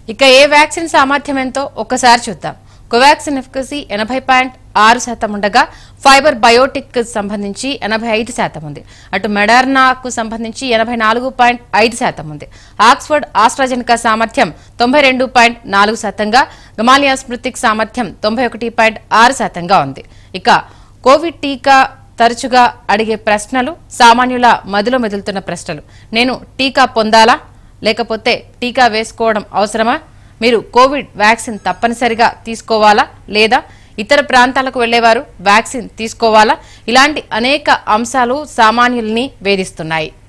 ఇక ఏ వ్యాక్సిన్ సామర్థ్యం ఎంతో ఒక్కసారి చూద్దాం కోవాక్సిన్ ఎఫికసీ ఎనభై పాయింట్ ఆరు శాతం ఉండగా ఫైబర్ బయోటిక్ సంబంధించి ఎనభై ఐదు శాతం ఉంది అటు మెడార్నాకు సంబంధించి ఎనభై నాలుగు పాయింట్ ఐదు శాతం ఉంది ఆక్స్ఫర్డ్ ఆస్ట్రాజెనికా సామర్థ్యం తొంభై రెండు పాయింట్ నాలుగు శాతంగా గమాలియా స్మృతిక్ సామర్థ్యం తొంభై ఒకటి పాయింట్ ఆరు శాతంగా ఉంది ఇక కోవిడ్ టీకా తరచుగా అడిగే ప్రశ్నలు సామాన్యుల మదిలో మెదులుతున్న ప్రశ్నలు నేను టీకా పొందాలా లేకపోతే టీకా వేసుకోవడం అవసరమా మీరు కోవిడ్ వ్యాక్సిన్ తప్పనిసరిగా తీసుకోవాలా లేదా ఇతర ప్రాంతాలకు వెళ్లేవారు వ్యాక్సిన్ తీసుకోవాలా ఇలాంటి అనేక అంశాలు సామాన్యుల్ని వేధిస్తున్నాయి